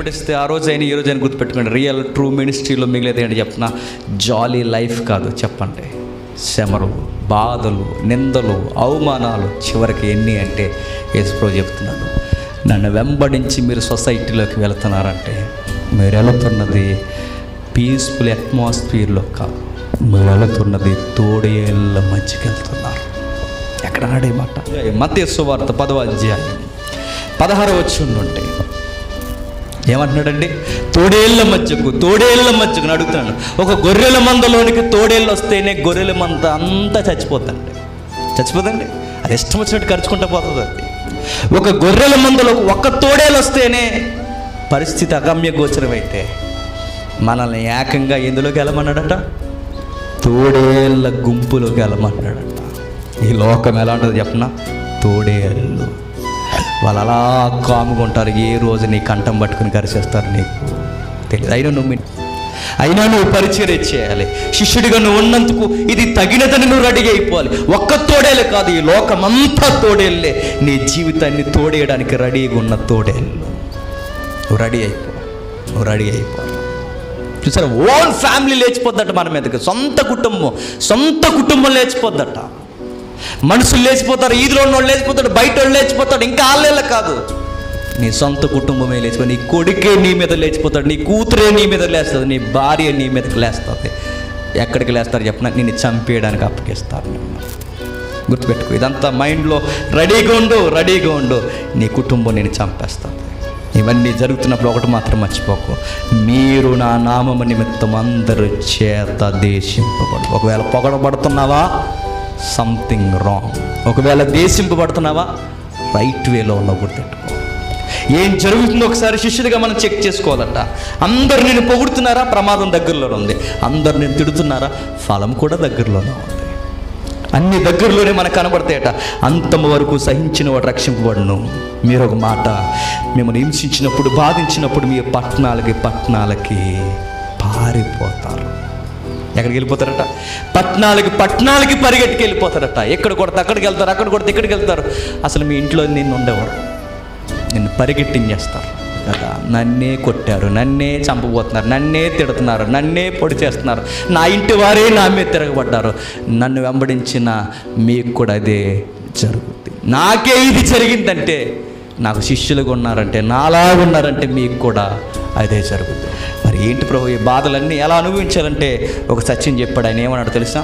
గడిస్తే ఆ రోజైనా ఈ రోజైనా గుర్తుపెట్టుకోండి రియల్ ట్రూ మినిస్ట్రీలో మిగిలేదు ఏంటి చెప్పిన జాలీ లైఫ్ కాదు చెప్పండి శ్రమలు బాధలు నిందలు అవమానాలు చివరికి ఎన్ని అంటే యేసుప్రభు చెప్తున్నాడు నన్ను వెంబడించి మీరు సొసైటీలోకి వెళ్తున్నారంటే మీరు వెళుతున్నది పీస్ఫుల్ అట్మాస్ఫియర్లో కాదు మీరు వెళుతున్నది తోడేళ్ళ మధ్యకి వెళ్తున్నారు ఎక్కడ నాడే మాట మత్స్సు వార్త పదవ అధ్యాయం పదహారు వచ్చి ఉంటే ఏమంటున్నాడండి తోడేళ్ల మధ్యకు తోడేళ్ల మధ్యకు నేను అడుగుతున్నాను ఒక గొర్రెల మందలోనికి తోడేళ్ళు వస్తేనే గొర్రెల మంద అంతా చచ్చిపోతండి చచ్చిపోతండి అది ఇష్టం వచ్చినట్టు ఖర్చుకుంటా పోతుంది అది ఒక గొర్రెల మందలో ఒక్క తోడేలు వస్తేనే పరిస్థితి అగమ్య గోచరమైతే మనల్ని ఏకంగా ఎందులోకి వెళ్ళమన్నాడట తోడేళ్ళ గుంపులోకి వెళ్ళమన్నాడట ఈ లోకం ఎలా ఉంటుంది చెప్పనా తోడేళ్ళు వాళ్ళు అలా కాముకుంటారు ఏ రోజు నీ కంఠం పట్టుకుని కరిచేస్తారు నీకు తెలియదు అయినా నువ్వు మీ- అయినా నువ్వు పరిచయం చేయాలి శిష్యుడిగా నువ్వు ఉన్నందుకు ఇది తగినదని నువ్వు రెడీ అయిపోవాలి ఒక్క తోడేలే కాదు ఈ లోకమంతా తోడేళ్ళే నీ జీవితాన్ని తోడేయడానికి రెడీగా ఉన్న తోడేళ్ళు నువ్వు రెడీ అయిపో నువ్వు రెడీ అయిపో చూసారా ఓన్ ఫ్యామిలీ లేచిపోద్దట మన మీదకి సొంత కుటుంబం సొంత కుటుంబం లేచిపోద్దట మనుషులు లేచిపోతారు ఈదులో ఉన్నోళ్ళు లేచిపోతాడు బయట వాళ్ళు లేచిపోతాడు ఇంకా ఆళ్ళేళ్ళ కాదు నీ సొంత కుటుంబమే లేచిపోయి నీ కొడుకే నీ మీద లేచిపోతాడు నీ కూతురే నీ మీద లేస్తుంది నీ భార్య నీ మీదకి లేస్తుంది ఎక్కడికి లేస్తారు చెప్పిన నిన్ను చంపేయడానికి అప్పగిస్తారు నిన్ను గుర్తుపెట్టుకో ఇదంతా మైండ్లో రెడీగా ఉండు రెడీగా ఉండు నీ కుటుంబం నేను చంపేస్తుంది ఇవన్నీ జరుగుతున్నప్పుడు ఒకటి మాత్రం మర్చిపోకు మీరు నా నామము నిమిత్తం అందరు చేత దేశింపబడు ఒకవేళ పొగడబడుతున్నావా సంథింగ్ రాంగ్ ఒకవేళ దేశింపబడుతున్నావా రైట్ వేలో ఉన్నావు గుర్తెట్టుకో ఏం జరుగుతుందో ఒకసారి శిష్యుడిగా మనం చెక్ చేసుకోవాలట అందరు నేను పొగుడుతున్నారా ప్రమాదం దగ్గరలో ఉంది అందరు నేను తిడుతున్నారా ఫలం కూడా దగ్గరలోనే ఉంది అన్ని దగ్గరలోనే మనకు కనబడతాయట అంతము వరకు సహించిన వాడు రక్షింపబడును మీరు ఒక మాట మిమ్మల్ని హింసించినప్పుడు బాధించినప్పుడు మీ పట్టణాలకి పట్టణాలకి పారిపోతారు ఎక్కడికి వెళ్ళిపోతారట పట్టణాలకి పట్టణాలకి పరిగెట్టుకు వెళ్ళిపోతారట ఎక్కడ కొడితే అక్కడికి వెళ్తారు అక్కడ కొడితే ఇక్కడికి వెళ్తారు అసలు మీ ఇంట్లో నిన్ను ఉండేవారు నిన్ను పరిగెట్టించేస్తారు కదా నన్నే కొట్టారు నన్నే చంపబోతున్నారు నన్నే తిడుతున్నారు నన్నే పొడి చేస్తున్నారు నా ఇంటి వారే నా మీద తిరగబడ్డారు నన్ను వెంబడించిన మీకు కూడా అదే జరుగుతుంది నాకే ఇది జరిగిందంటే నాకు శిష్యులుగా ఉన్నారంటే నాలా ఉన్నారంటే మీకు కూడా అదే జరుగుతుంది మరి ఏంటి ప్రభు ఈ బాధలన్నీ ఎలా అనుభవించాలంటే ఒక సత్యం చెప్పాడు ఆయన ఏమన్నాడు తెలుసా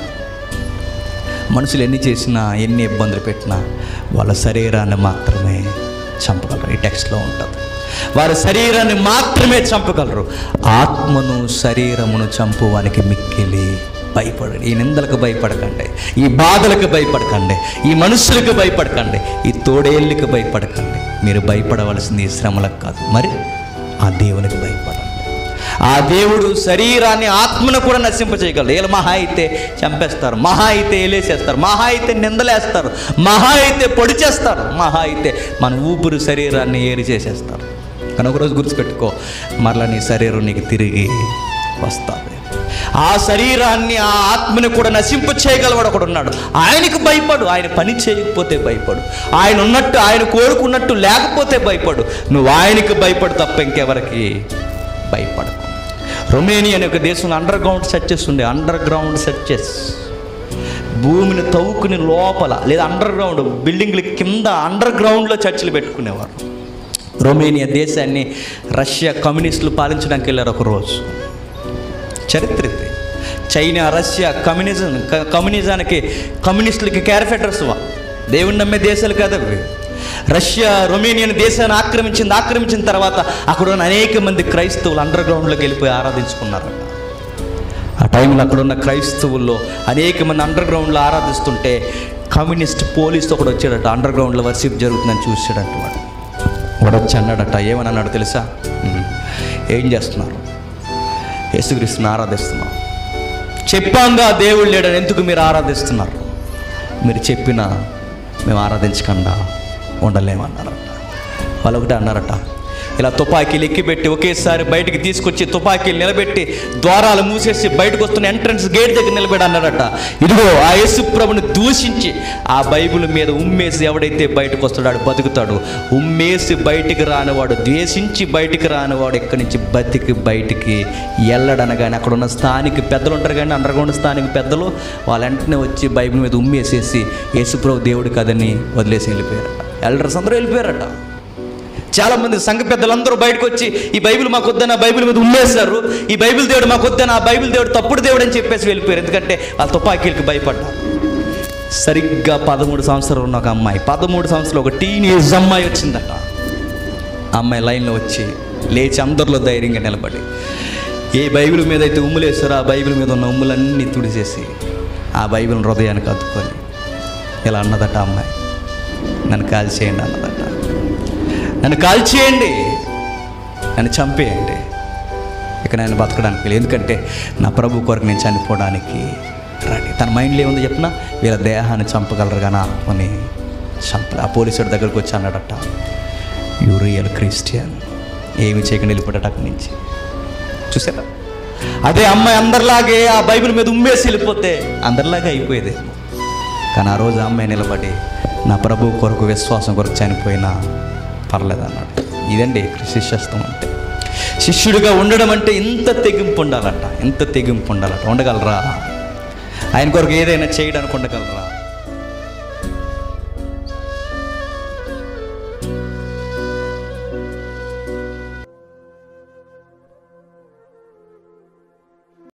మనుషులు ఎన్ని చేసినా ఎన్ని ఇబ్బందులు పెట్టినా వాళ్ళ శరీరాన్ని మాత్రమే చంపగలరు ఈ టెక్స్ట్లో ఉంటుంది వారి శరీరాన్ని మాత్రమే చంపగలరు ఆత్మను శరీరమును చంపువానికి మిక్కిలి భయపడండి ఈ నిందలకు భయపడకండి ఈ బాధలకు భయపడకండి ఈ మనుషులకు భయపడకండి ఈ తోడేళ్ళకి భయపడకండి మీరు భయపడవలసింది ఈ శ్రమలకు కాదు మరి ఆ దేవునికి భయపడండి ఆ దేవుడు శరీరాన్ని ఆత్మను కూడా నశింపచేయగలరు వీళ్ళు మహా అయితే చంపేస్తారు మహా అయితే ఏలేసేస్తారు మహా అయితే నిందలేస్తారు మహా అయితే పొడి చేస్తారు మహా అయితే మన ఊపిరి శరీరాన్ని ఏరి చేసేస్తారు కానీ ఒకరోజు గుర్తుపెట్టుకో మరలా నీ శరీరం నీకు తిరిగి వస్తుంది ఆ శరీరాన్ని ఆ ఆత్మని కూడా నశింప చేయగలవాడు ఒకడు ఉన్నాడు ఆయనకు భయపడు ఆయన పని చేయకపోతే భయపడు ఆయన ఉన్నట్టు ఆయన కోరుకున్నట్టు లేకపోతే భయపడు నువ్వు ఆయనకు భయపడు తప్ప ఇంకెవరికి భయపడకు రొమేనియా అనే ఒక దేశంలో అండర్ గ్రౌండ్ సెర్చెస్ ఉండే అండర్ గ్రౌండ్ సెర్చెస్ భూమిని తవ్వుకుని లోపల లేదా అండర్ గ్రౌండ్ బిల్డింగ్ల కింద అండర్ గ్రౌండ్లో చర్చిలు పెట్టుకునేవారు రొమేనియా దేశాన్ని రష్యా కమ్యూనిస్టులు పాలించడానికి వెళ్ళారు ఒక రోజు చరిత్ర ఇది చైనా రష్యా కమ్యూనిజం క- కమ్యూనిజానికి కమ్యూనిస్టులకి క్యారిఫెటర్స్ వా దేవుని నమ్మే దేశాలు కాదు అవి రష్యా రొమేనియన్ దేశాన్ని ఆక్రమించింది ఆక్రమించిన తర్వాత అక్కడ ఉన్న అనేక మంది క్రైస్తవులు అండర్ గ్రౌండ్లోకి వెళ్ళిపోయి ఆరాధించుకున్నారు ఆ టైంలో అక్కడ ఉన్న క్రైస్తవుల్లో అనేక మంది అండర్ గ్రౌండ్లో ఆరాధిస్తుంటే కమ్యూనిస్ట్ పోలీస్ ఒకడు వచ్చాడట అండర్ గ్రౌండ్లో వర్షిప్ జరుగుతుందని చూసాడట వాడు వాడు వచ్చి అన్నాడట ఏమని అన్నాడు తెలుసా "ఉమ్, ఏం చేస్తున్నారు యేసుక్రీస్తుని ఆరాధిస్తున్నాం చెప్పాంగా దేవుడు లేడని ఎందుకు మీరు ఆరాధిస్తున్నారు మీరు చెప్పినా మేము ఆరాధించకుండా ఉండలేమన్నారట వాళ్ళు ఒకటే అన్నారట ఇలా తుపాకీలు ఎక్కిపెట్టి ఒకేసారి బయటికి తీసుకొచ్చి తుపాకీలు నిలబెట్టి ద్వారాలు మూసేసి బయటకు వస్తున్న ఎంట్రన్స్ గేట్ దగ్గర నిలబడి అన్నాడట ఇదిగో ఆ యేసు ప్రభుని దూషించి ఆ బైబిల్ మీద ఉమ్మేసి ఎవడైతే బయటకు వస్తాడో వాడు బతుకుతాడు ఉమ్మేసి బయటికి రానివాడు ద్వేషించి బయటికి రానివాడు ఇక్కడి నుంచి బతికి బయటికి వెళ్ళడనగానే అక్కడ ఉన్న స్థానిక పెద్దలు ఉంటారు కానీ అండర్గ్రౌండ్ స్థానిక పెద్దలు వాళ్ళ వెంటనే వచ్చి బైబిల్ మీద ఉమ్మేసేసి యేసుప్రభు దేవుడు కదని వదిలేసి వెళ్ళిపోయారట ఎల్డర్స్ అందరూ వెళ్ళిపోయారట చాలా మంది సంఘ పెద్దలందరూ బయటకు వచ్చి ఈ బైబిల్ మాకు వద్దని ఆ బైబిల్ మీద ఉమ్మేశారు ఈ బైబిల్ దేవుడు మాకు వద్దని ఆ బైబిల్ దేవుడు తప్పుడు దేవుడు అని చెప్పేసి వెళ్ళిపోయారు ఎందుకంటే వాళ్ళ తుపాకీలకి భయపడ్డారు సరిగ్గా పదమూడు సంవత్సరాలు ఉన్న ఒక అమ్మాయి పదమూడు సంవత్సరాలు ఒక టీనేజ్ అమ్మాయి వచ్చిందట ఆ అమ్మాయి లైన్లో వచ్చి లేచి అందరిలో ధైర్యంగా నిలబడి ఏ బైబిల్ మీద అయితే ఉమ్ములేస్తారో ఆ బైబిల్ మీద ఉన్న ఉమ్ములన్నీ తుడిచేసి ఆ బైబిల్ హృదయానికి అతుక్కొని ఇలా అన్నదట ఆ అమ్మాయి నన్ను కాల్ చేయండి అన్నదట నన్ను కాల్ చేయండి నన్ను చంపేయండి ఇక నేను బతకడానికి వీలు ఎందుకంటే నా ప్రభు కొరకు నేను చనిపోవడానికి రెడీ తన మైండ్లో ఏముంది చెప్పిన వీళ్ళ దేహాన్ని చంపగలరు కానీ ఆత్మని చంప ఆ పోలీసుడి దగ్గరకు వచ్చి అన్నాడట యు రియల్ క్రిస్టియన్ ఏమి చేయకుండా వెళ్ళిపోయాడట అక్కడి నుంచి చూసారా అదే అమ్మాయి అందరిలాగే ఆ బైబిల్ మీద ఉమ్మేసి వెళ్ళిపోతే అందరిలాగే అయిపోయేది కానీ ఆ రోజు ఆ అమ్మాయి నిలబడి నా ప్రభు కొరకు విశ్వాసం కొరకు చనిపోయినా పర్లేదు అన్నాడు ఇదండి శిష్యత్వం అంటే శిష్యుడిగా ఉండడం అంటే ఇంత తెగింపు ఉండాలట ఇంత తెగింపు ఉండాలట ఉండగలరా ఆయన కొరకు ఏదైనా చేయడానికి ఉండగలరా